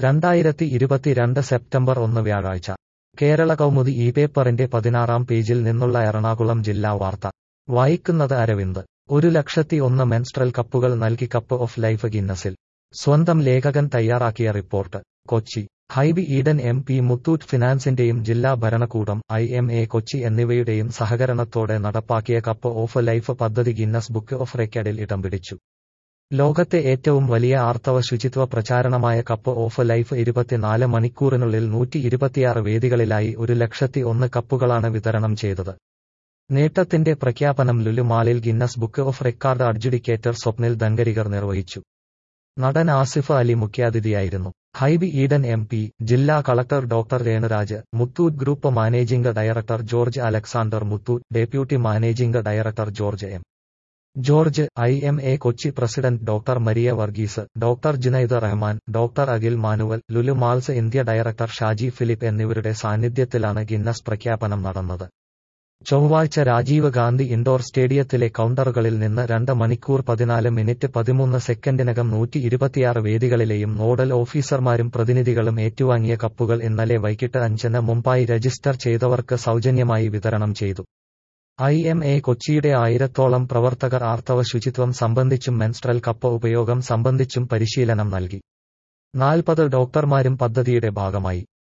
രണ്ടായിരത്തി ഇരുപത്തിരണ്ട് സെപ്റ്റംബർ ഒന്ന് വ്യാഴാഴ്ച കേരള കൗമുദി ഈ പേപ്പറിന്റെ പതിനാറാം പേജിൽ നിന്നുള്ള എറണാകുളം ജില്ലാ വാർത്ത വായിക്കുന്നത് അരവിന്ദ് ഒരു ലക്ഷത്തി ഒന്ന് മെൻസ്ട്രൽ കപ്പുകൾ നൽകി കപ്പ് ഓഫ് ലൈഫ് ഗിന്നസിൽ സ്വന്തം ലേഖകൻ തയ്യാറാക്കിയ റിപ്പോർട്ട് കൊച്ചി ഹൈബി ഈഡൻ എം പി മുത്തൂറ്റ് ഫിനാൻസിന്റെയും ജില്ലാ ഭരണകൂടം ഐ എം എ കൊച്ചി എന്നിവയുടെയും സഹകരണത്തോടെ നടപ്പാക്കിയ കപ്പ് ഓഫ് ലൈഫ് പദ്ധതി ഗിന്നസ് ബുക്ക് ഓഫ് റെക്കോർഡിൽ ഇടം പിടിച്ചു ലോകത്തെ ഏറ്റവും വലിയ ആർത്തവ ശുചിത്വ പ്രചാരണമായ കപ്പ് ഓഫ് ലൈഫ് ഇരുപത്തിനാല് മണിക്കൂറിനുള്ളിൽ നൂറ്റി ഇരുപത്തിയാറ് വേദികളിലായി ഒരു ലക്ഷത്തി ഒന്ന് കപ്പുകളാണ് വിതരണം ചെയ്തത് നേട്ടത്തിന്റെ പ്രഖ്യാപനം ലുലുമാളിൽ Guinness book of record adjudicator Swapnil Dangarikar നിർവഹിച്ചു നടൻ ആസിഫ് അലി മുഖ്യാതിഥിയായിരുന്നു ഹൈബി ഈഡൻ എം പി ജില്ലാ collector doctor Renuraj Muthoot group managing director George Alexander Muthoot deputy managing director George M George I M A Kochi president doctor Maria Varghese doctor Junaid Rahman doctor Akhil Manuel Lulu malls India director Shaji Philip എന്നിവരുടെ സാന്നിധ്യത്തിലാണ് ഗിന്നസ് പ്രഖ്യാപനം നടന്നത് ചൊവ്വാഴ്ച രാജീവ് ഗാന്ധി ഇൻഡോർ സ്റ്റേഡിയത്തിലെ കൗണ്ടറുകളിൽ നിന്ന് രണ്ട് മണിക്കൂർ പതിനാല് മിനിറ്റ് പതിമൂന്ന് സെക്കൻഡിനകം നൂറ്റി ഇരുപത്തിയാറ് വേദികളിലെയും നോഡൽ ഓഫീസർമാരും പ്രതിനിധികളും ഏറ്റുവാങ്ങിയ കപ്പുകൾ ഇന്നലെ വൈകിട്ട് അഞ്ചിന് മുമ്പായി രജിസ്റ്റർ ചെയ്തവർക്ക് സൗജന്യമായി വിതരണം ചെയ്തു ഐ എം എ കൊച്ചിയുടെ ആയിരത്തോളം പ്രവർത്തകർ ആർത്തവ ശുചിത്വം സംബന്ധിച്ചും മെൻസ്ട്രൽ കപ്പ് ഉപയോഗം സംബന്ധിച്ചും പരിശീലനം നൽകി നാൽപ്പത് ഡോക്ടർമാരും പദ്ധതിയുടെ ഭാഗമായി